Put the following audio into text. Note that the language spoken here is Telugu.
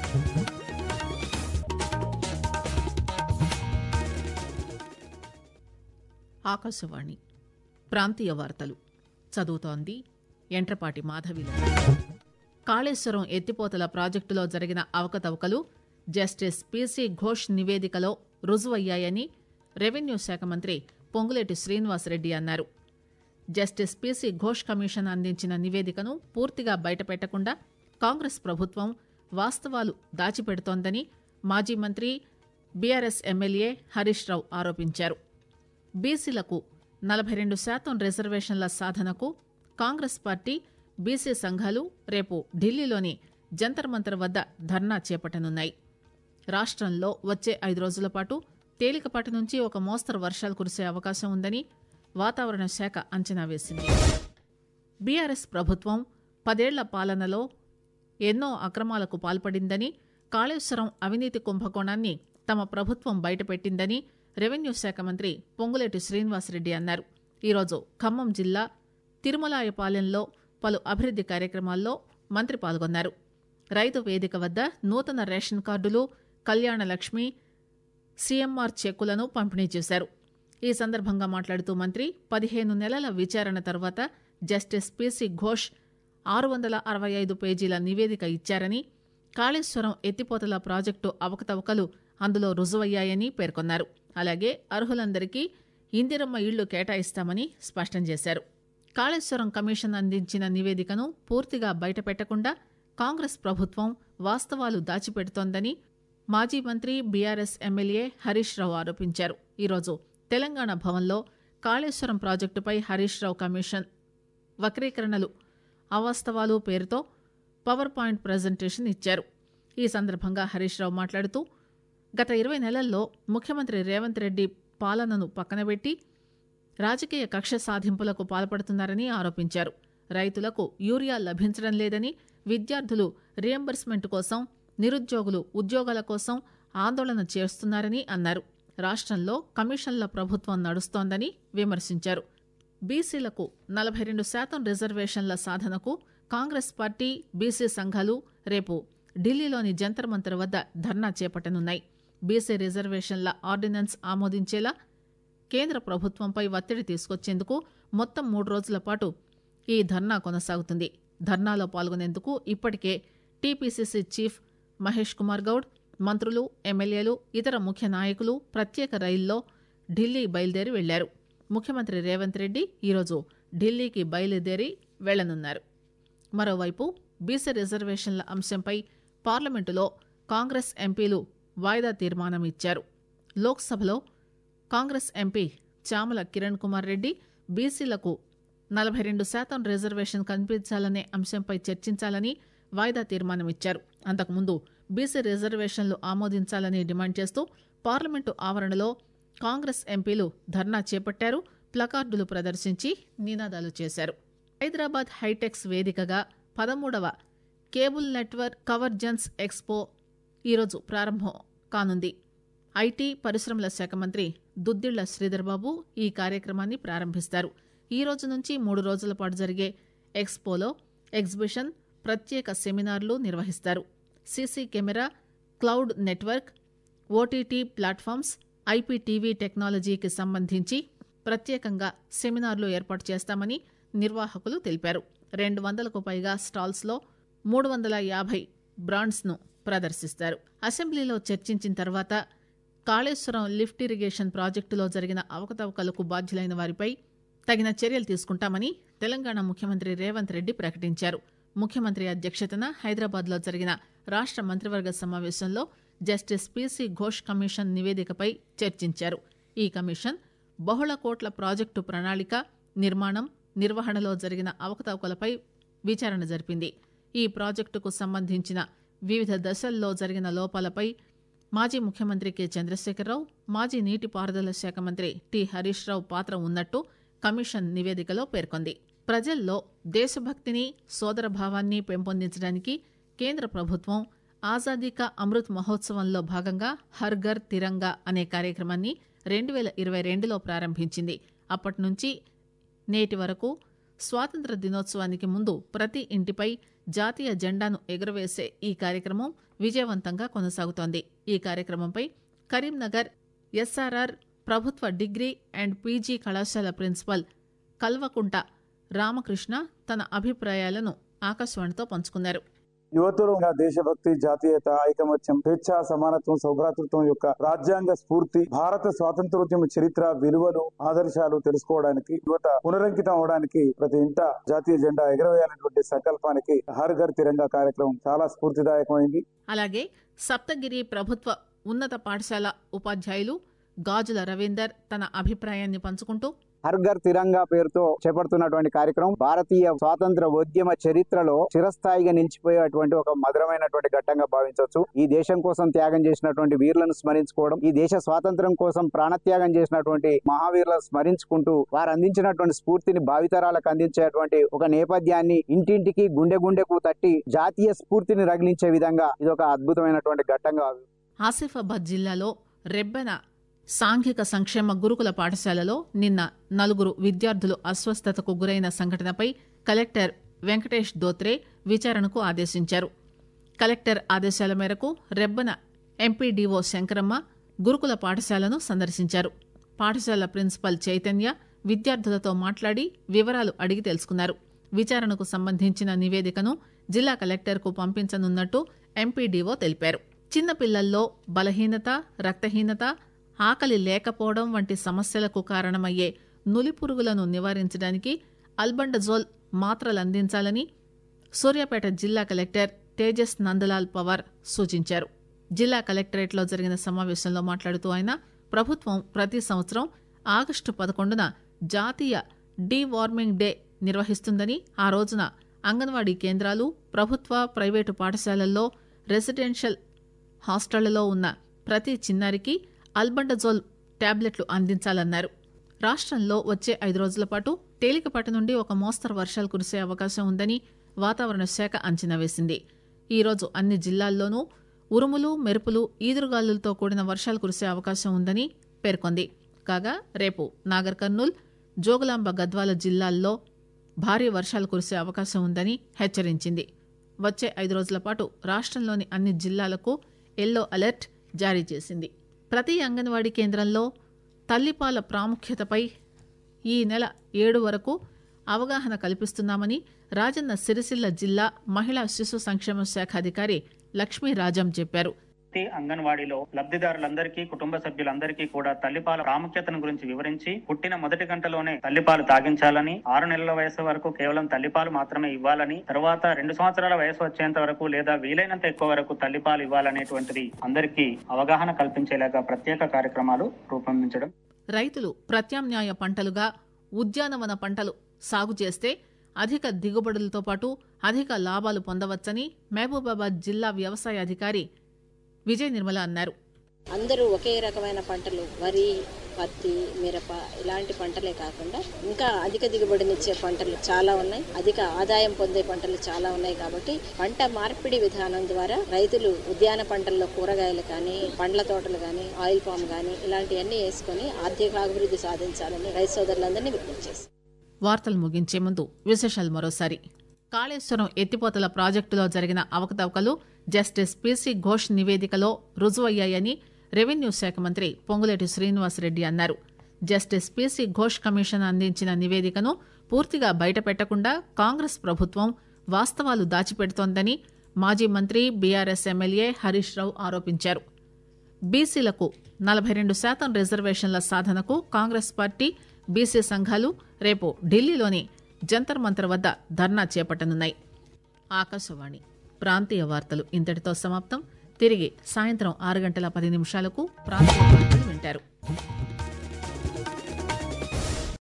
ఆకాశవాణి ప్రాంతీయ వార్తలు చదువుతోంది ఎంట్రపాటి మాధవిలో కాళేశ్వరం ఎత్తిపోతల ప్రాజెక్టులో జరిగిన అవకతవకలు జస్టిస్ పీసీ ఘోష్ నివేదికలో రుజువయ్యాయని రెవెన్యూ శాఖ మంత్రి పొంగులేటి శ్రీనివాసరెడ్డి అన్నారు జస్టిస్ పీసీ ఘోష్ కమిషన్ అందించిన నివేదికను పూర్తిగా బయటపెట్టకుండా కాంగ్రెస్ ప్రభుత్వం వాస్తవాలు దాచిపెడుతోందని మాజీ మంత్రి బీఆర్ఎస్ ఎమ్మెల్యే హరీష్ రావు ఆరోపించారు బీసీలకు నలభై రెండు శాతం రిజర్వేషన్ల సాధనకు కాంగ్రెస్ పార్టీ బీసీ సంఘాలు రేపు ఢిల్లీలోని జంతర్ మంతర్ వద్ద ధర్నా చేపట్టనున్నాయి రాష్టంలో వచ్చే ఐదు రోజుల పాటు తేలికపాటి నుంచి ఒక మోస్తరు వర్షాలు కురిసే అవకాశం ఉందని వాతావరణ శాఖ అంచనా వేసింది బీఆర్ఎస్ ప్రభుత్వం పదేళ్ల పాలనలో ఎన్నో అక్రమాలకు పాల్పడిందని కాళేశ్వరం అవినీతి కుంభకోణాన్ని తమ ప్రభుత్వం బయటపెట్టిందని రెవెన్యూ శాఖ మంత్రి పొంగులేటి శ్రీనివాసరెడ్డి అన్నారు ఈరోజు ఖమ్మం జిల్లా తిరుమలాయపాలెంలో పలు అభివృద్ది కార్యక్రమాల్లో మంత్రి పాల్గొన్నారు రైతు వేదిక వద్ద నూతన రేషన్ కార్డులు కళ్యాణ లక్ష్మి సీఎంఆర్ చెక్కులను పంపిణీ చేశారు ఈ సందర్భంగా మాట్లాడుతూ మంత్రి పదిహేను నెలల విచారణ తర్వాత జస్టిస్ పీసీ ఘోష్ ఆరు వందల అరవై ఐదు పేజీల నివేదిక ఇచ్చారని కాళేశ్వరం ఎత్తిపోతల ప్రాజెక్టు అవకతవకలు అందులో రుజువయ్యాయని పేర్కొన్నారు అలాగే అర్హులందరికీ ఇందిరమ్మ ఇళ్లు కేటాయిస్తామని స్పష్టం చేశారు కాళేశ్వరం కమిషన్ అందించిన నివేదికను పూర్తిగా బయటపెట్టకుండా కాంగ్రెస్ ప్రభుత్వం వాస్తవాలు దాచిపెడుతోందని మాజీ మంత్రి బీఆర్ఎస్ ఎమ్మెల్యే హరీష్ రావు ఆరోపించారు ఈరోజు తెలంగాణ భవన్లో కాళేశ్వరం ప్రాజెక్టుపై హరీష్ రావు కమిషన్ వక్రీకరణలు అవాస్తవాలు పేరుతో పవర్ పాయింట్ ప్రజెంటేషన్ ఇచ్చారు ఈ సందర్భంగా హరీష్ రావు మాట్లాడుతూ గత ఇరవై నెలల్లో ముఖ్యమంత్రి రేవంత్ రెడ్డి పాలనను పక్కనబెట్టి రాజకీయ కక్ష సాధింపులకు పాల్పడుతున్నారని ఆరోపించారు రైతులకు యూరియా లభించడం లేదని విద్యార్థులు రియంబర్స్మెంట్ కోసం నిరుద్యోగులు ఉద్యోగాల కోసం ఆందోళన చేస్తున్నారని అన్నారు రాష్ట్రంలో కమిషన్ల ప్రభుత్వం నడుస్తోందని విమర్శించారు బీసీలకు నలభై రెండు శాతం రిజర్వేషన్ల సాధనకు కాంగ్రెస్ పార్టీ బీసీ సంఘాలు రేపు ఢిల్లీలోని జంతర్ మంతర్ వద్ద ధర్నా చేపట్టనున్నాయి బీసీ రిజర్వేషన్ల ఆర్డినెన్స్ ఆమోదించేలా కేంద్ర ప్రభుత్వంపై ఒత్తిడి తీసుకొచ్చేందుకు మొత్తం మూడు రోజుల పాటు ఈ ధర్నా కొనసాగుతుంది ధర్నాలో పాల్గొనేందుకు ఇప్పటికే టీపీసీసీ చీఫ్ మహేష్ కుమార్ గౌడ్ మంత్రులు ఎమ్మెల్యేలు ఇతర ముఖ్య నాయకులు ప్రత్యేక రైల్లో ఢిల్లీ బయలుదేరి వెళ్లారు ముఖ్యమంత్రి రేవంత్ రెడ్డి ఈరోజు ఢిల్లీకి బయలుదేరి వెళ్లనున్నారు మరోవైపు బీసీ రిజర్వేషన్ల అంశంపై పార్లమెంటులో కాంగ్రెస్ ఎంపీలు వాయిదా తీర్మానం ఇచ్చారు లోక్సభలో కాంగ్రెస్ ఎంపీ చామల కిరణ్ కుమార్ రెడ్డి బీసీలకు నలభై రెండు శాతం రిజర్వేషన్ కల్పించాలనే అంశంపై చర్చించాలని వాయిదా తీర్మానం ఇచ్చారు అంతకుముందు బీసీ రిజర్వేషన్లు ఆమోదించాలని డిమాండ్ చేస్తూ పార్లమెంటు ఆవరణలో కాంగ్రెస్ ఎంపీలు ధర్నా చేపట్టారు ప్లకార్డులు ప్రదర్శించి నినాదాలు చేశారు హైదరాబాద్ హైటెక్స్ వేదికగా పదమూడవ కేబుల్ నెట్వర్క్ కవర్జెన్స్ ఎక్స్పో ఈరోజు ప్రారంభం కానుంది ఐటీ పరిశ్రమల శాఖ మంత్రి దుద్దిళ్ల శ్రీధర్బాబు ఈ కార్యక్రమాన్ని ప్రారంభిస్తారు ఈ రోజు నుంచి మూడు రోజుల పాటు జరిగే ఎక్స్పోలో ఎగ్జిబిషన్ ప్రత్యేక సెమినార్లు నిర్వహిస్తారు CC camera cloud network OTT platforms IPTV టెక్నాలజీకి సంబంధించి ప్రత్యేకంగా సెమినార్లు ఏర్పాటు చేస్తామని నిర్వాహకులు తెలిపారు రెండు వందలకు పైగా స్టాల్స్లో మూడు వందల యాభై బ్రాండ్స్ను ప్రదర్శిస్తారు అసెంబ్లీలో చర్చించిన తర్వాత కాళేశ్వరం లిఫ్ట్ ఇరిగేషన్ ప్రాజెక్టులో జరిగిన అవకతవకలకు బాధ్యులైన వారిపై తగిన చర్యలు తీసుకుంటామని తెలంగాణ ముఖ్యమంత్రి రేవంత్ రెడ్డి ప్రకటించారు ముఖ్యమంత్రి అధ్యక్షతన హైదరాబాద్లో జరిగిన రాష్ట మంత్రివర్గ సమావేశంలో జస్టిస్ పీసీ ఘోష్ కమిషన్ నివేదికపై చర్చించారు ఈ కమిషన్ బహుళ కోట్ల ప్రాజెక్టు ప్రణాళిక నిర్మాణం నిర్వహణలో జరిగిన అవకతవకలపై విచారణ జరిపింది ఈ ప్రాజెక్టుకు సంబంధించిన వివిధ దశల్లో జరిగిన లోపాలపై మాజీ ముఖ్యమంత్రి కె చంద్రశేఖరరావు మాజీ నీటిపారుదల శాఖ మంత్రి టి హరీష్ రావు పాత్ర ఉన్నట్టు కమిషన్ నివేదికలో పేర్కొంది ప్రజల్లో దేశభక్తిని సోదరభావాన్ని పెంపొందించడానికి కేంద్ర ప్రభుత్వం ఆజాదీ కా అమృత్ మహోత్సవంలో భాగంగా హర్ ఘర్ తిరంగా అనే కార్యక్రమాన్ని రెండు వేల ఇరవై రెండులో ప్రారంభించింది అప్పటి నుంచి నేటి వరకు స్వాతంత్ర దినోత్సవానికి ముందు ప్రతి ఇంటిపై జాతీయ జెండాను ఎగురవేసే ఈ కార్యక్రమం విజయవంతంగా కొనసాగుతోంది ఈ కార్యక్రమంపై కరీంనగర్ ఎస్ఆర్ఆర్ ప్రభుత్వ డిగ్రీ అండ్ పీజీ కళాశాల ప్రిన్సిపల్ కల్వకుంట రామకృష్ణ తన అభిప్రాయాలను ఆకాశవాణితో పంచుకున్నారు యువతలో ఉన్న దేశభక్తి జాతీయత ఐకమత్యం స్వేచ్ఛ సమానత్వం సౌభ్రాతృత్వం యొక్క రాజ్యాంగ స్ఫూర్తి భారత స్వాతంత్రోద్యమ చరిత్ర విలువలు ఆదర్శాలు తెలుసుకోవడానికి యువత పునరంకితం అవడానికి ప్రతి ఇంట జాతీయ జెండా ఎగరవేయాలనేటువంటి సంకల్పానికి హర్ ఘర్ తిరంగా కార్యక్రమం చాలా స్ఫూర్తిదాయకమైంది అలాగే సప్తగిరి ప్రభుత్వ ఉన్నత పాఠశాల ఉపాధ్యాయులు గాజుల రవీందర్ తన అభిప్రాయాన్ని పంచుకుంటూ హర్ ఘర్ తిరంగా పేరుతో చేపడుతున్నటువంటి కార్యక్రమం భారతీయ స్వాతంత్ర ఉద్యమ చరిత్రలో చిరస్థాయిగా నిలిచిపోయేటువంటి ఒక మధురమైనటువంటి ఘట్టంగా భావించవచ్చు ఈ దేశం కోసం త్యాగం చేసినటువంటి వీరులను స్మరించుకోవడం ఈ దేశ స్వాతంత్రం కోసం ప్రాణత్యాగం చేసినటువంటి మహావీరులను స్మరించుకుంటూ వారు అందించినటువంటి స్ఫూర్తిని భావితరాలకు అందించేటువంటి ఒక నేపథ్యాన్ని ఇంటింటికి గుండె గుండెకు తట్టి జాతీయ స్ఫూర్తిని రగిలించే విధంగా ఇది ఒక అద్భుతమైనటువంటి ఘట్టంగా ఆసిఫాబాద్ జిల్లాలో రెబ్బెన సాంఘిక సంక్షేమ గురుకుల పాఠశాలలో నిన్న నలుగురు విద్యార్థులు అస్వస్థతకు గురైన సంఘటనపై కలెక్టర్ వెంకటేష్ దోత్రే విచారణకు ఆదేశించారు కలెక్టర్ ఆదేశాల మేరకు రెబ్బెన ఎంపీడీఓ శంకరమ్మ గురుకుల పాఠశాలను సందర్శించారు పాఠశాల ప్రిన్సిపల్ చైతన్య విద్యార్థులతో మాట్లాడి వివరాలు అడిగి తెలుసుకున్నారు విచారణకు సంబంధించిన నివేదికను జిల్లా కలెక్టర్కు పంపించనున్నట్టు ఎంపీడీఓ తెలిపారు చిన్నపిల్లల్లో బలహీనత రక్తహీనత ఆకలి లేకపోవడం వంటి సమస్యలకు కారణమయ్యే నులిపురుగులను నివారించడానికి అల్బండజోల్ మాత్రలు అందించాలని సూర్యాపేట జిల్లా కలెక్టర్ తేజస్ నందలాల్ పవార్ సూచించారు జిల్లా కలెక్టరేట్లో జరిగిన సమావేశంలో మాట్లాడుతూ ఆయన ప్రభుత్వం ప్రతి సంవత్సరం ఆగస్టు పదకొండున జాతీయ డీ వార్మింగ్ డే నిర్వహిస్తుందని ఆ రోజున అంగన్వాడీ కేంద్రాలు ప్రభుత్వ ప్రైవేటు పాఠశాలల్లో రెసిడెన్షియల్ హాస్టళ్లలో ఉన్న ప్రతి చిన్నారికి అల్బండజోల్ టాబ్లెట్లు అందించాలన్నారు రాష్ట్రంలో వచ్చే ఐదు రోజుల పాటు తేలికపాటి నుండి ఒక మోస్తరు వర్షాలు కురిసే అవకాశం ఉందని వాతావరణ శాఖ అంచనా వేసింది ఈరోజు అన్ని జిల్లాల్లోనూ ఉరుములు మెరుపులు ఈదురుగాలులతో కూడిన వర్షాలు కురిసే అవకాశం ఉందని పేర్కొంది కాగా రేపు నాగర్ కర్నూల్ జోగులాంబ గద్వాల జిల్లాల్లో భారీ వర్షాలు కురిసే అవకాశం ఉందని హెచ్చరించింది వచ్చే ఐదు రోజుల పాటు రాష్ట్రంలోని అన్ని జిల్లాలకు ఎల్లో అలర్ట్ జారీ చేసింది ప్రతి అంగన్వాడీ కేంద్రంలో తల్లిపాల ప్రాముఖ్యతపై ఈ నెల ఏడు వరకు అవగాహన కల్పిస్తున్నామని రాజన్న సిరిసిల్ల జిల్లా మహిళా శిశు సంక్షేమ శాఖ అధికారి లక్ష్మీ రాజం చెప్పారు ప్రతి అంగన్వాడీలో లబ్ధిదారులందరికీ కుటుంబ సభ్యులందరికీ కూడా తల్లిపాల ప్రాముఖ్యతను గురించి వివరించి పుట్టిన మొదటి గంటలోనే తల్లిపాలు తాగించాలని ఆరు నెలల వయసు వరకు కేవలం తల్లిపాలు మాత్రమే ఇవ్వాలని తర్వాత రెండు సంవత్సరాల వయసు వచ్చేంత వరకు లేదా వీలైనంత ఎక్కువ వరకు తల్లిపాలు ఇవ్వాలనేటువంటిది అందరికీ అవగాహన కల్పించేలాగా ప్రత్యేక కార్యక్రమాలు రూపొందించడం రైతులు ప్రత్యామ్నాయ పంటలుగా ఉద్యానవన పంటలు సాగు చేస్తే అధిక దిగుబడులతో పాటు అధిక లాభాలు పొందవచ్చని మహబూబాబాద్ జిల్లా వ్యవసాయ అధికారి విజయ నిర్మల అన్నారు అందరూ ఒకే రకమైన పంటలు వరి పత్తి మిరప ఇలాంటి పంటలే కాకుండా ఇంకా అధిక దిగుబడినిచ్చే పంటలు చాలా ఉన్నాయి అధిక ఆదాయం పొందే పంటలు చాలా ఉన్నాయి కాబట్టి పంట మార్పిడి విధానం ద్వారా రైతులు ఉద్యాన పంటల్లో కూరగాయలు కానీ పండ్ల తోటలు కానీ ఆయిల్ పామ్ కానీ ఇలాంటివన్నీ వేసుకొని ఆర్థిక అభివృద్ధి సాధించాలని రైతు సోదరులందరినీ విజ్ఞప్తి చేస్తారు వార్తలు ముగించే ముందు విశేషాలు మరోసారి కాళేశ్వరం ఎత్తిపోతల ప్రాజెక్టులో జరిగిన అవకతవకలు జస్టిస్ పీసీ ఘోష్ నివేదికలో రుజువయ్యాయని రెవెన్యూ శాఖ మంత్రి పొంగులేటి శ్రీనివాసరెడ్డి అన్నారు జస్టిస్ పీసీ ఘోష్ కమిషన్ అందించిన నివేదికను పూర్తిగా బయటపెట్టకుండా కాంగ్రెస్ ప్రభుత్వం వాస్తవాలు దాచిపెడుతోందని మాజీ మంత్రి బీఆర్ఎస్ ఎమ్మెల్యే హరీష్ రావు ఆరోపించారు బీసీలకు నలభై రెండు శాతం రిజర్వేషన్ల సాధనకు కాంగ్రెస్ పార్టీ బీసీ సంఘాలు రేపు ఢిల్లీలోని జంతర్ మంతర్ వద్ద ధర్నా చేపట్టనున్నాయి ఆకాశవాణి ప్రాంతీయ వార్తలు ఇంతటితో సమాప్తం తిరిగి సాయంత్రం ఆరు గంటల పది నిమిషాలకు ప్రాంతీయ వార్తలు వింటారు